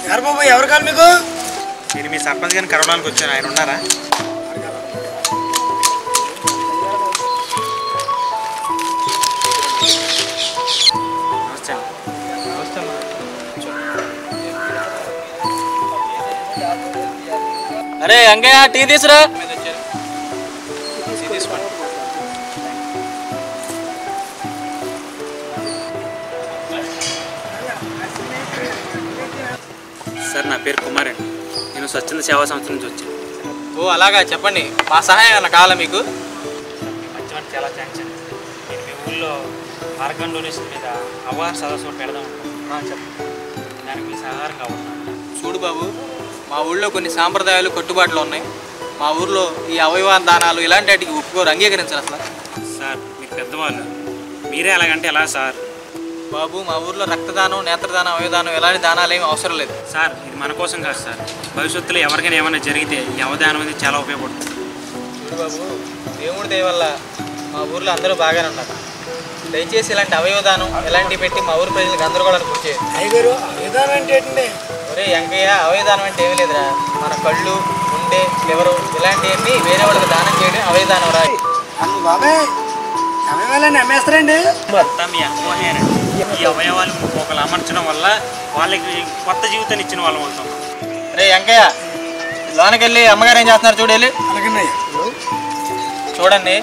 ఎవరు బాబు ఎవరు కాదు మీకు నేను మీ సర్పంచ్ గారిని కలవడానికి వచ్చాను ఆయన ఉన్నారా నమస్తే అండి. నమస్తే అమ్మా. అరే అంగయ్య టీ తీసురా ఇది తీసుకోండి సార్ నా పేరు కుమార్ అండి నేను స్వచ్ఛంద సేవా సంస్థ నుంచి వచ్చాను ఓ అలాగా చెప్పండి మా సహాయం ఏమన్నా కావాలా మీకు మంచివాడు చాలా థ్యాంక్స్ అండి నేను మీ ఊళ్ళో ఆర్గన్ డొనేషన్ మీద అవగాహన సదస్సు ఒకటి పెడదాం అనుకుంటున్నాను. చెప్పండి దానికి మీ సహకారం కావాలి చూడు బాబు మా ఊళ్ళో కొన్ని సాంప్రదాయాలు కట్టుబాట్లు ఉన్నాయి మా ఊర్లో ఈ అవయవ దానాలు ఇలాంటి వాటికి ఒప్పుకోరు అంగీకరించారు అసలు సార్ మీరు పెద్దవాళ్ళు మీరే అలాగంటే ఎలా సార్ బాబు మా ఊర్లో రక్తదానం నేత్రదానం అవయవదానం ఎలాంటి దానాలు ఏమి అవసరం లేదు సార్ ఇది మన కోసం కాదు సార్ భవిష్యత్తులో ఎవరికైనా ఏమైనా జరిగితే ఈ అవధానం అనేది చాలా ఉపయోగపడుతుంది చూడు బాబు దేవుడి దయ వల్ల మా ఊర్లో అందరూ బాగానే ఉన్నారు దయచేసి ఇలాంటి అవయవదానం ఇలాంటివి పెట్టి మా ఊరు ప్రజలకు గందరగోళానికి గురి చేయదు అయ్యగారు విధానం అంటే ఏంటండి ఒరే వెంకయ్య అవయదానం అంటే ఏమీ లేదురా మన కళ్ళు గుండె లివరు ఇలాంటివన్నీ వేరే వాళ్ళకి దానం చేయడం అవయదానం రా అమ్మ బాబాయ్ అవయవాలని అమ్మేస్తారండి అంతా మీ అమ్మోహేనండి ఈ అవయవాలు ఒకరు అమర్చడం వల్ల వాళ్ళకి కొత్త జీవితాన్ని ఇచ్చిన వాళ్ళం అవుతాం రే వెంకయ్య లోనకి వెళ్ళి అమ్మగారు ఏం చేస్తున్నారు చూడాలి అలాగనే చూడండి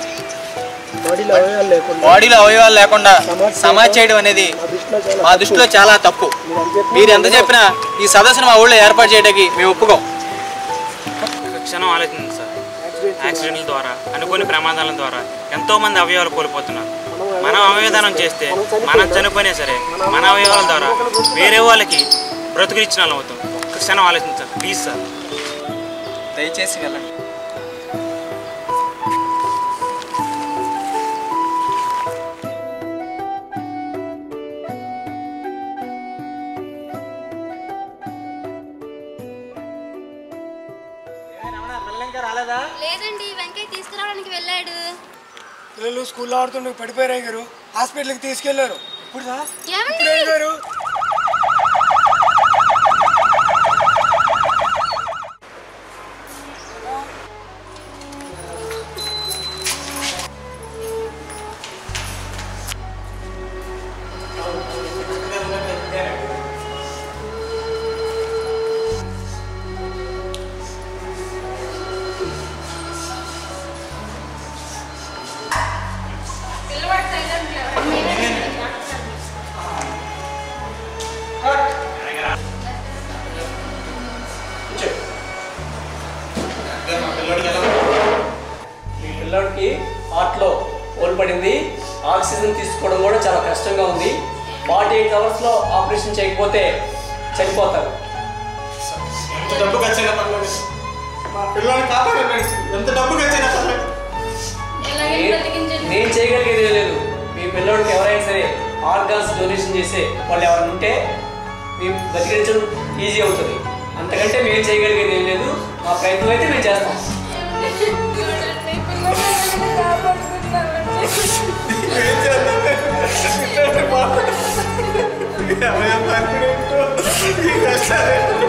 బాడీలో అవయవాలు లేకుండా సమాజ్ చేయడం అనేది మా దృష్టిలో చాలా తప్పు మీరు ఎంత చెప్పినా ఈ సదస్సును మా ఊళ్ళో ఏర్పాటు చేయడానికి మేము ఒప్పుకోం ఒక క్షణం ఆలోచించండి సార్ యాక్సిడెంట్ల ద్వారా అనుకోని ప్రమాదాల ద్వారా ఎంతో మంది అవయవాలు కోల్పోతున్నారు మనం అవయవదానం చేస్తే మనం చనిపోయినా సరే మన అవయవాల ద్వారా వేరే వాళ్ళకి బ్రతుకునిచ్చిన వాళ్ళం అవుతాం ఒక క్షణం ఆలోచించాలి ప్లీజ్ సార్ దయచేసి వెళ్ళండి రాలేదా లేదండి వెంకయ్య తీసుకురావడానికి వెళ్ళాడు పిల్లలు స్కూల్లో ఆడుతుండే పడిపోయారు అయ్యగారు హాస్పిటల్కి తీసుకెళ్లారు ఇప్పుడు రా. ఏమండి? ఇప్పుడు అయ్యగారు ఈ పిల్లోడికి హార్ట్లో హోల్ పడింది ఆక్సిజన్ తీసుకోవడం కూడా చాలా కష్టంగా ఉంది ఫార్టీ ఎయిట్ అవర్స్లో ఆపరేషన్ చేయకపోతే చనిపోతారు ఎంత డబ్బు ఖర్చైనా పర్లేదు మా పిల్లల్ని కాపాడండి ఎంత డబ్బు ఖర్చైనా పర్లేదు నేను- నేను చేయగలిగేది ఏం లేదు మీ పిల్లోడికి ఎవరైనా సరే ఆర్గాన్స్ డొనేషన్ చేసే వాళ్ళు ఎవరైనా ఉంటే మేము బతికించడం ఈజీ అవుతుంది అంతకంటే మేము చేయగలిగేది ఏం లేదు మా ప్రయత్నం అయితే మేము చేస్తాం ఏం చేద్దాం పిల్లల్ని పాపం. ఎవరైనా పర్మనెంట్ ఈ కష్టాలు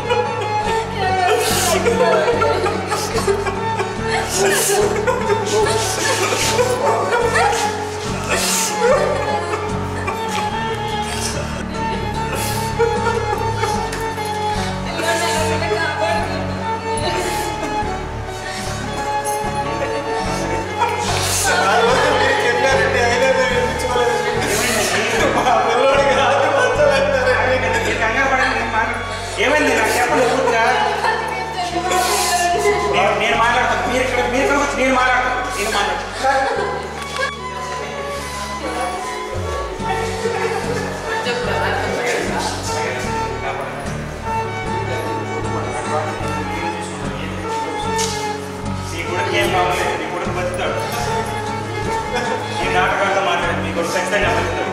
ఆ రోజు మీరు చెప్పారంటే అయినా మేము వినిపించుకోలేదండి. మా పిల్లోడికి రాత్రి మంచం పెట్టారండి. ఏమైంది నాకు చెప్పండి పూర్తిగా నేను నేను మాట్లాడతాను మీరు ఇక్కడ మీరు ఇక్కడ వచ్చి నేను మాట్లాడతాను నేను మాట్లాడతాను నీ కొడుకు ఏం కావాలి నీ కొడుకు బతుకుతాడు ఈ నాటకాలతో మాట్లాడి నీ కొడుకు ఖచ్చితంగా బతుకుతాడు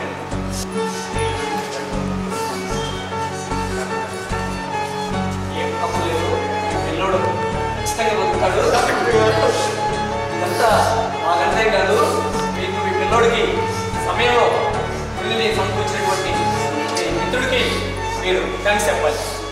ఏం తప్పు లేదు పిల్లోడు ఖచ్చితంగా బతుకుతాడు ఇదంతా మాకంటే కాదు మీకు మీ పిల్లోడికి సమయంలో పిల్లిని సమకూర్చినటువంటి మీ మిత్రుడికి మీరు థ్యాంక్స్ చెప్పాలి